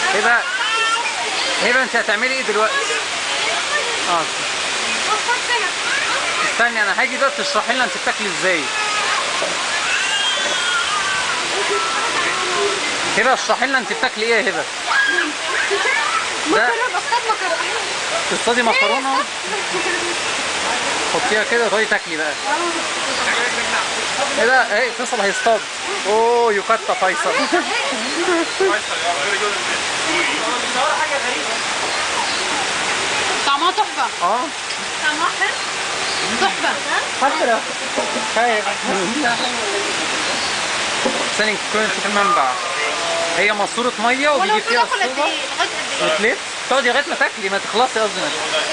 هبه هبه انت هتعملي ايه دلوقتي؟ اه استني انا هاجي دلوقتي تشرحي لنا انت بتاكلي ازاي هبه اشرحي لنا انت بتاكلي ايه يا هبه؟ ده مكرونه بصطاد مكرونه تصطادي مكرونه حطيها كده تقعدي تاكلي بقى ايه ده ايه فيصل هيصطاد اوه يكتا فيصل طعمها تحفه اه طعمها حلو تحفه فاكرة خير ثاني كنت في المنبع هي ماسورة مية وانا وبيجي المفروض فيها اكل قد الصوبة ايه لغايه قد ايه وتلف تقعدي لغاية ما تاكلي ما تخلصي قصدي ما تاكلي.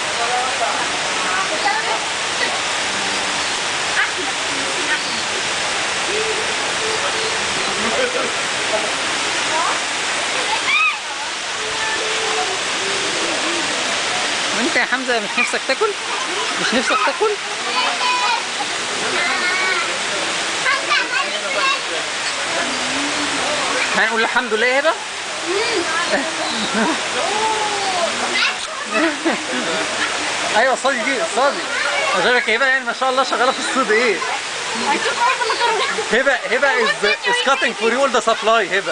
وانت يا حمزة مش نفسك تاكل؟ مش نفسك تاكل؟ هنقول الحمد لله يا هبة؟ ايوه صادي دي صادي غيرك هبة يعني ما شاء الله شغالة في الصيد ايه؟ هتشوف عارفه مكرونه هبة هبة is is cutting for you all the supply هبة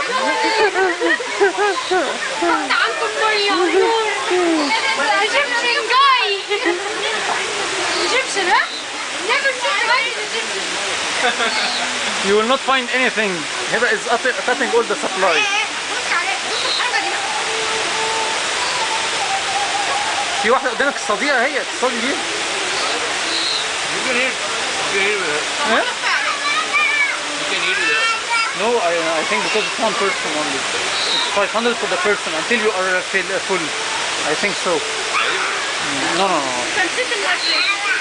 عنكم ميه ايجيبشن جاي ايجيبشن ها never seen a Egyptian you will not find anything هبة is cutting all the supply بص عليه بص الحركه دي في واحدة قدامك الصديقة هي تصطادي دي You can eat. You can eat with it. ها؟ You can eat with it. No, I, I think because it's one person only. It's 500 for the person until you are uh, fill, uh, full. I think so. Mm, No, no, no. تنسيت الاكل